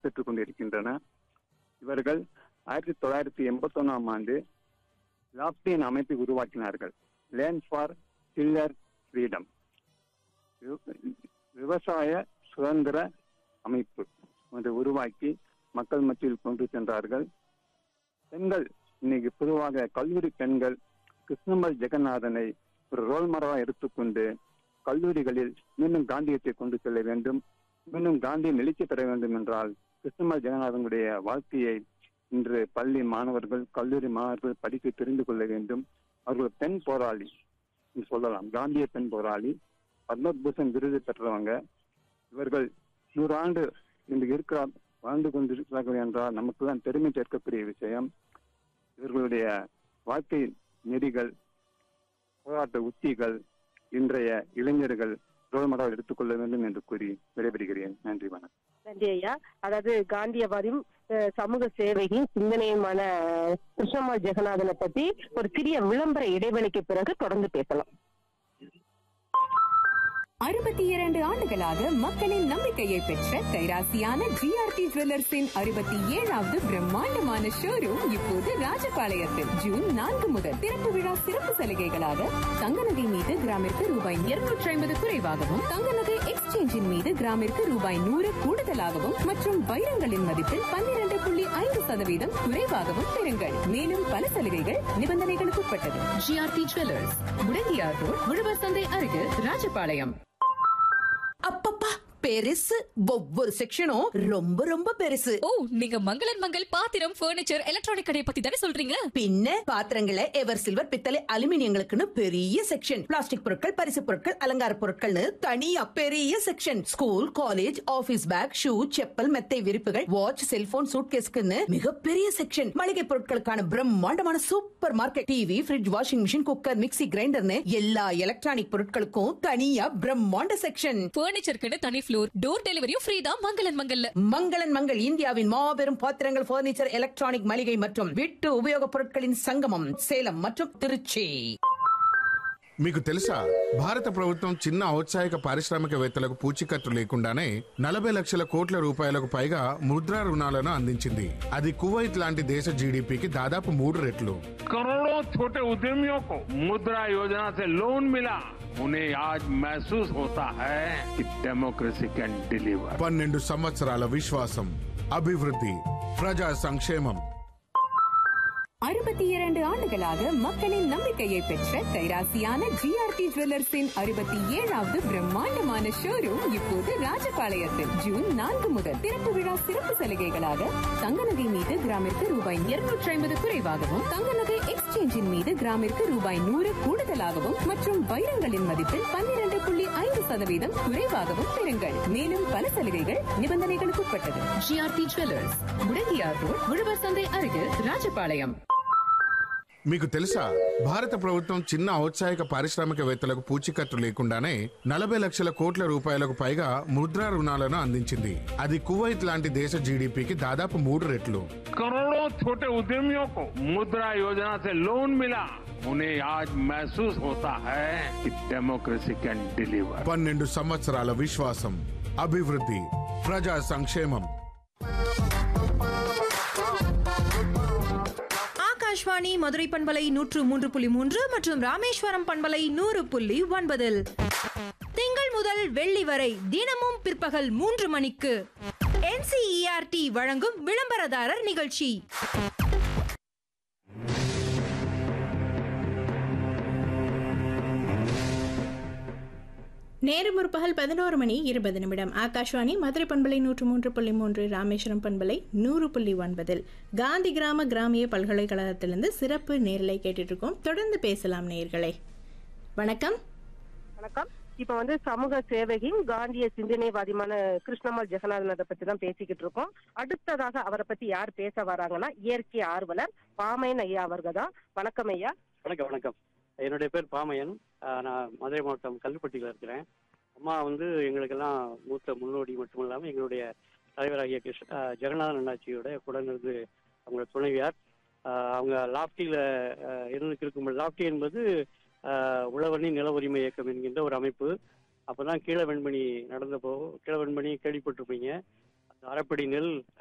பெற்றுக் கொண்டிருக்கின்றன இவர்கள் ஆயிரத்தி தொள்ளாயிரத்தி எண்பத்தி ஒன்னாம் ஆண்டு லாப்டியன் அமைப்பை உருவாக்கினார்கள் லேண்ட் ஃபார் சில்லர் ஃப்ரீடம் விவசாய சுதந்திர அமைப்பு ஒன்றை உருவாக்கி மக்கள் மத்தியில் கொண்டு சென்றார்கள் பெண்கள் இன்னைக்கு பொதுவாக கல்லூரி பெண்கள் கிருஷ்ணமல் ஜெகநாதனை ஒரு ரோல் மாடலாக எடுத்துக்கொண்டு கல்லூரிகளில் மீண்டும் காந்தியத்தை கொண்டு செல்ல வேண்டும் மீண்டும் காந்தியம் எழுச்சி பெற வேண்டும் என்றால் கிருஷ்ணமல் ஜெகநாதனுடைய வாழ்க்கையை இன்று பள்ளி மாணவர்கள் கல்லூரி மாணவர்கள் படித்து தெரிந்து கொள்ள வேண்டும் அவர்கள் பெண் போராளி என்று சொல்லலாம் காந்திய பெண் போராளி பத்மபூஷன் விருது பெற்றவங்க இவர்கள் நூறு ஆண்டு இன்று இருக்கிறார் வாழ்ந்து கொண்டிருக்கிறார்கள் என்றால் நமக்கு தான் பெருமை சேர்க்கக்கூடிய விஷயம் இவர்களுடைய வாழ்க்கை நெறிகள் போராட்ட உத்திகள் இன்றைய இளைஞர்கள் ரோல் மாடல் எடுத்துக்கொள்ள வேண்டும் என்று கூறி விடைபெறுகிறேன் நன்றி வணக்கம் நன்றி ஐயா அதாவது காந்தியவாதியும் அஹ், சமூக சேவையும் சிந்தனையுமான அஹ், கிருஷ்ணம்மாள் ஜெகநாதனை பத்தி ஒரு சிறிய விளம்பர இடைவெளிக்கு பிறகு தொடர்ந்து பேசலாம் அறுபத்தி இரண்டு ஆண்டுகளாக மக்களின் நம்பிக்கையை பெற்ற கைராசியான ஜிஆர்டி ஜுவல்லர்ஸின் அறுபத்தி ஏழாவது பிரம்மாண்டமான ஷோரூம் இப்போது ராஜபாளையத்தில் ஜூன் நான்கு முதல் திறப்பு விழா சிறப்பு சலுகைகளாக தங்க நகை மீது கிராமிற்கு ரூபாய் இருநூற்றி ஐம்பது குறைவாகவும் தங்க நகை எக்ஸ்சேஞ்சின் மீது கிராமிற்கு ரூபாய் நூறு கூடுதலாகவும் மற்றும் வைரங்களின் மதிப்பில் பன்னிரண்டு புள்ளி ஐந்து சதவீதம் குறைவாகவும் பெறுங்கள் மேலும் பல சலுகைகள் நிபந்தனைகளுக்கு உட்பட்டது ஜிஆர்டி ஜுவல்லர்ஸ் முடங்கியார் ரோட் உழவர் சந்தை அருகில் ராஜபாளையம் அப்பப்பா பெருசு ஒவ்வொரு செக்ஷனும் ரொம்ப ரொம்ப பெருசு ஓ நீங்க மங்களன் மங்கள் பாத்திரம் பர்னிச்சர் எலக்ட்ரானிக் கடையை பத்தி தானே சொல்றீங்க பின்ன பாத்திரங்களை எவர் சில்வர் பித்தளை அலுமினியங்களுக்குன்னு பெரிய செக்ஷன் பிளாஸ்டிக் பொருட்கள் பரிசு பொருட்கள் அலங்கார பொருட்கள்னு தனியா பெரிய section school college office bag shoe chappal மெத்தை விரிப்புகள் வாட்ச் செல்போன் சூட்கேஸ்க்குன்னு மிகப்பெரிய செக்ஷன் மளிகை பொருட்களுக்கான பிரம்மாண்டமான super market TV fridge washing machine cooker mixie கிரைண்டர்னு எல்லா எலக்ட்ரானிக் பொருட்களுக்கும் தனியா பிரம்மாண்ட செக்ஷன் பர்னிச்சருக்குன்னு தனி ஃப்ளோர் டோர் டெலிவரியும் ஃப்ரீ தான் மங்களன் மங்கல்ல மங்களன் மங்கள் இந்தியாவின் மாபெரும் பாத்திரங்கள் பர்னிச்சர் எலக்ட்ரானிக் மளிகை மற்றும் வீட்டு உபயோகப் பொருட்களின் சங்கமம் சேலம் மற்றும் திருச்சி మీకు తెలుసా భారత ప్రభుత్వం చిన్న ఔత్సాహిక పారిశ్రామికవేత్తలకు పూచీకత్తు లేకుండానే నలభై లక్షల కోట్ల రూపాయలకు పైగా ముద్రా రుణాలను అందించింది అది కువైట్ లాంటి దేశ జీడిపికి దాదాపు మూడు రెట్లు करोड़ों छोटे उद्यमियों को मुद्रा योजना से लोन मिला उन्हें आज महसूस होता है कि डेमोक्रेसी कैन डिलीवर పన్నెండు సంవత్సరాల విశ్వాసం అభివృద్ధి ప్రజా సంక్షేమం அறுபத்தி இரண்டு ஆண்டுகளாக மக்களின் நம்பிக்கையை பெற்ற கைராசியான ஜிஆர்டி ஜுவல்லர்ஸின் அறுபத்தி ஏழாவது பிரம்மாண்டமான ஷோரூம் இப்போது ராஜபாளையத்தில் ஜூன் நான்கு முதல் திறப்பு விழா சிறப்பு சலுகைகளாக தங்க நகை மீது கிராமிற்கு ரூபாய் இருநூற்றி ஐம்பது குறைவாகவும் தங்க நகை எக்ஸ்சேஞ்சின் மீது கிராமிற்கு ரூபாய் நூறு கூடுதலாகவும் மற்றும் வைரங்களின் மதிப்பில் பன்னிரண்டு புள்ளி ஐந்து சதவீதம் குறைவாகவும் பெறுங்கள் மேலும் பல சலுகைகள் நிபந்தனைகளுக்கு உட்பட்டது ஜிஆர்டி ஜுவல்லர்ஸ் முடங்கியார் ரோட் உழவர் சந்தை அருகில் ராஜபாளையம் మీకు తెలుసా భారత ప్రభుత్వం చిన్న ఔత్సాహిక పారిశ్రామికవేత్తలకు పూచీకత్తు లేకుండానే నలభై లక్షల కోట్ల రూపాయలకు పైగా ముద్రా రుణాలను అందించింది అది కువైట్ లాంటి దేశ జీడిపికి దాదాపు మూడు రెట్లు करोड़ों छोटे उद्यमियों को मुद्रा योजना से लोन मिला उन्हें आज महसूस होता है कि डेमोक्रेसी कैन डिलीवर పన్నెండు సంవత్సరాల విశ్వాసం అభివృద్ధి ప్రజా సంక్షేమం ஆகாஷ்வாணி மதுரை பண்பலை நூற்று மூன்று புள்ளி மூன்று மற்றும் ராமேஸ்வரம் பண்பலை நூறு புள்ளி ஒன்பதில் திங்கள் முதல் வெள்ளி வரை தினமும் பிற்பகல் மூன்று மணிக்கு என்சிஇஆர்டி வழங்கும் விளம்பரதாரர் நிகழ்ச்சி நேரம் முற்பகல் பதினோரு மணி இருபது நிமிடம் ஆகாஷ்வாணி மதுரை பண்பலை நூற்று மூன்று புள்ளி மூன்று ராமேஸ்வரம் பண்பலை நூறு புள்ளி ஒன்பதில் காந்தி கிராம கிராமிய பல்கலைக்கழகத்திலிருந்து சிறப்பு நேரலை கேட்டுட்டு இருக்கோம் தொடர்ந்து பேசலாம் நேர்களே வணக்கம் வணக்கம் இப்ப வந்து சமூக சேவகியும் காந்திய சிந்தனைவாதிமான கிருஷ்ணம்மாள் ஜெகநாதன் அதை பத்தி தான் பேசிக்கிட்டு இருக்கோம் அடுத்ததாக அவரை பத்தி யார் பேச வராங்கன்னா இயற்கை ஆர்வலர் பாமையன் ஐயா அவர்கள் தான் வணக்கம் ஐயா வணக்கம் வணக்கம் என்னுடைய பேர் பாமையன் ஆஹ் நான் மதுரை மாவட்டம் கல்லுப்பட்டியில் இருக்கிறேன் அம்மா வந்து எங்களுக்கெல்லாம் மூத்த முன்னோடி மட்டும் இல்லாமல் எங்களுடைய தலைவராகிய கிருஷ்ண ஆஹ் ஜெகநாதன் அண்ணாச்சியோட உடனிருந்து அவங்க துணைவியார் ஆஹ் அவங்க லாப்டியில் இருந்து இருக்கும்போது லாப்டி என்பது ஆஹ் உழவணி நில உரிமை இயக்கம் என்கின்ற ஒரு அமைப்பு அப்பதான் கீழ வெண்மணி நடந்தப்போ கீழ வெண்மணி கேள்விப்பட்டிருப்பீங்க அரைப்படி நெல்